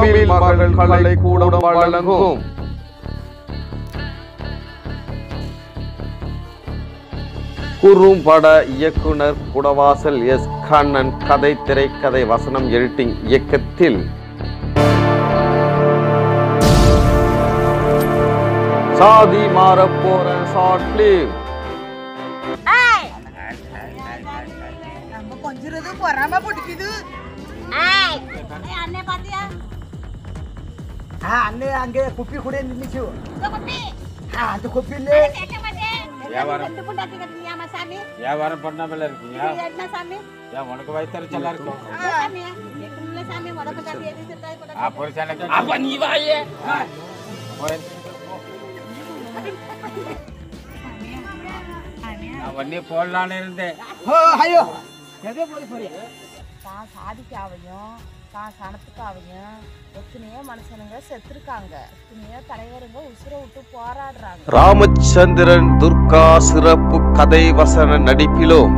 தமிழ் மகள் கலை கூடம் வழங்கும் குறும்பட இயக்குனர் குடவாசல் எஸ் கண்ணன் கதை திரைக்கதை வசனம் எடிட்டிங் இயக்கத்தில் சாதி மாறப்போற ஷார்ட் பிலிம் நம்ம கொஞ்சிறது பொறாம பிடிக்குது ஏய் ஏய், அண்ணே பாத்தியா ஆ அண்ணே அங்கே குப்பி கூட நின்னுச்சு இந்த குப்பி ஆ, அந்த குப்பிலே கேட்க மாட்டேன் வியாபாரம். ரெண்டு புண்டாட்டி கட்டினியாமா சாமி வியாபாரம் பண்ணாமல இருக்கீங்க இது என்ன சாமி ஏன் உனக்கு வயிற்றுச்சலா இருக்கும் இந்த சாமி கேட்கணும்ல சாமி உடம்பு கட்டி எது செத்தாய் போட ஆ புருஷனுக்கு அப்ப நீ வாயே நான் ஒன்னே போடலான்னு இருந்தேன் ஓ ஐயோ எங்கே போய் போறியா தான் சாதிக்காவையும் தான் சனத்துக்காவையும் எத்தனையோ மனுஷனுங்க செத்துருக்காங்க எத்தனையோ தலைவருங்க உசுரை விட்டு போராடுறாங்க ராமச்சந்திரன் துர்கா சிறப்பு கதை வசன நடிப்பிலும்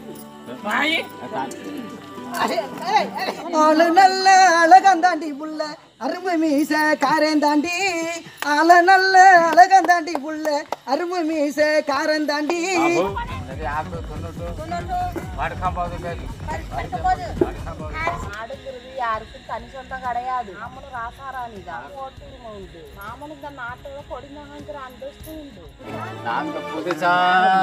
ஆளு நல்ல அழகாந்தாண்டி புள்ள அருமை மீச காரேந்தாண்டி ஆள நல்ல அழகாந்தாண்டி புள்ள அருமை மீச காரேந்தாண்டி சரி ஆப்பு தொண்ணூட்டு வடக்கம் போகுது பேசு நாடுங்கிறது யாருக்கும் தனி சொந்தம் கிடையாது நாமளும் ராசாராணி தான் ஓட்டுரிமை உண்டு நாமளும் இந்த நாட்டோட கொடிமகங்கிற அந்தஸ்து உண்டு நாங்க புதுசா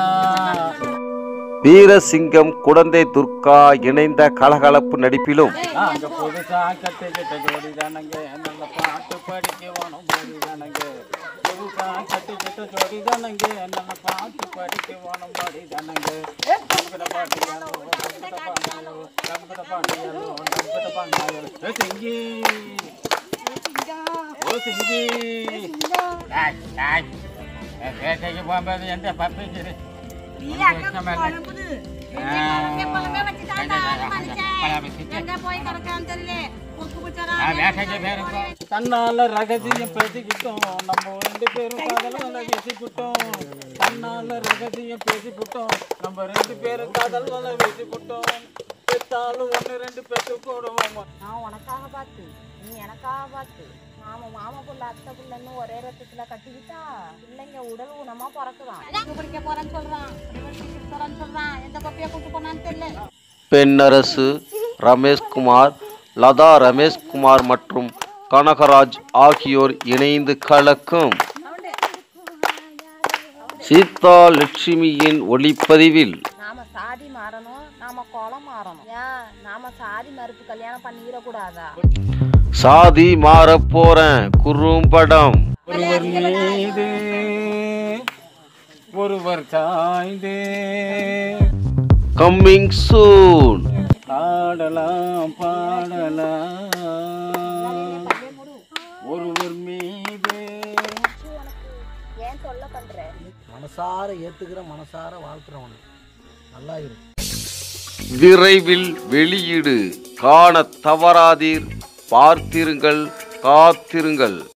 வீரசிங்கம் குடந்தை துர்கா இணைந்த கலகலப்பு நடிப்பிலும் நாங்க புதுசா கட்டிக்கிட்ட ஜோடி தானங்க நல்ல பாட்டு படிக்க வேணும் ஜோடி தானங்க புதுசா கட்டிக்கிட்ட ஜோடி தானங்க நல்ல பாட்டு படிக்க வேணும் ஜோடி தானங்க கம்பட பாட்டியாலோ கம்பட பாட்டியாலோ கம்பட பாட்டியாலோ கம்பட பாட்டியாலோ ஏ சிங்கி ஓ சிங்கி டாய் டாய் வேட்டைக்கு போகும்போது எந்த பப்பிச்சு பொலமே வச்சுட்டாண்டா மனுஷன் எங்க போய் கிடக்கான்னு தெரியல கொக்கு பிடிச்சாரா வேட்டைக்கு பேருக்கும் தன்னால ரகசியம் பேசிக்கிட்டோம் நம்ம ரெண்டு பேரும் காதல் வலை வீசிக்கிட்டோம் தன்னால ரகசியம் பேசிக்கிட்டோம் நம்ம ரெண்டு பேரும் காதல் வலை வீசிக்கிட்டோம் பெத்தாலும் ஒன்று ரெண்டு பெற்று போடுவோம் நான் உனக்காக பார்த்து நீ எனக்காக பார்த்து மாமா மாமா புள்ள அத்தை புள்ளன்னு ஒரே ரத்தத்துல கட்டிக்கிட்டா பிள்ளைங்க உடல் ஊனமா பிறக்குதான் கொக்கு பிடிக்க போறேன்னு சொல்றான் டிரைவர் போறான்னு சொல்றான் எந்த கொப்பையா கூட்டு போனான்னு தெரியல பெண்ணரசு ரமேஷ்குமார் லதா ரமேஷ்குமார் மற்றும் கனகராஜ் ஆகியோர் இணைந்து கலக்கும் சீதா லட்சுமியின் ஒளிப்பதிவில் நாம சாதி மாறணும் நாம குலம் மாறணும் ஏன் நாம சாதி மறுப்பு கல்யாணம் பண்ணிக்கிற கூடாதா சாதி மாறப் போறேன் குறும்படம் ஒருவர் மீது ஒருவர் சாய்ந்து கம்மிங் சூன் பாடலாம் பாடலாம் ஒருவர் மீது ஏன் தொல்லை பண்ற மனசார ஏத்துக்கிற மனசார வாழ்த்துறவன் நல்லா இருக்கு விரைவில் வெளியீடு காண தவறாதீர் பார்த்திருங்கள் காத்திருங்கள்